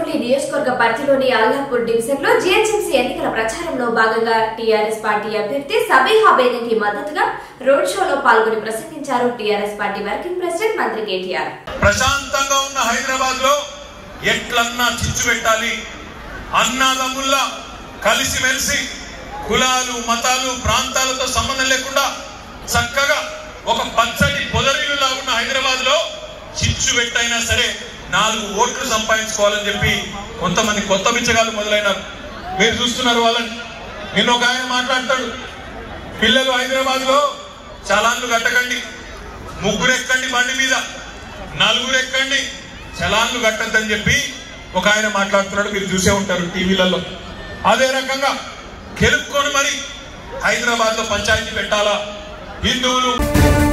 assembly నియోజకవర్గ పరిధిలోని Allapur division లో జీహెచ్ఎంసీ ఎన్నికల ప్రచారంలో భాగంగా టీఆర్ఎస్ పార్టీ అభ్యర్థి సబీహా బేగంకి మద్దతుగా రోడ్ షోలో పాల్గొని ప్రసంగించారు టీఆర్ఎస్ పార్టీ వర్కింగ్ ప్రెసిడెంట్ మంత్రి కేటీఆర్ ప్రశాంతంగా ఉన్న హైదరాబాద్ లో ఎట్లన్నా చిచ్చు పెట్టాలి అన్నాదమ్ముల్లా కలిసిమెలిసి కులాలు మతాలు ప్రాంతాలతో సంబంధం లేకుండా చక్కగా ఒక పచ్చటి పొదరిల్లులా ఉన్న హైదరాబాద్ లో చిచ్చు పెట్టైనా సరే నాలుగు ఓట్లు సంపాదించుకోవాలని చెప్పి కొంతమంది కొత్త బిచ్చగాళ్ళు మొదలైనారు మీరు చూస్తున్నారు వాళ్ళని నిన్న ఒక ఆయన మాట్లాడతాడు పిల్లలు హైదరాబాద్ లో చలాన్లు కట్టకండి ముగ్గురు ఎక్కండి బండి మీద నలుగురు ఎక్కండి చలాన్లు కట్టద్దని చెప్పి ఒక ఆయన మాట్లాడుతున్నాడు మీరు చూసే ఉంటారు టీవీలలో అదే రకంగా గెలుపుకొని మరి హైదరాబాద్ లో పంచాయతీ పెట్టాలా హిందువులు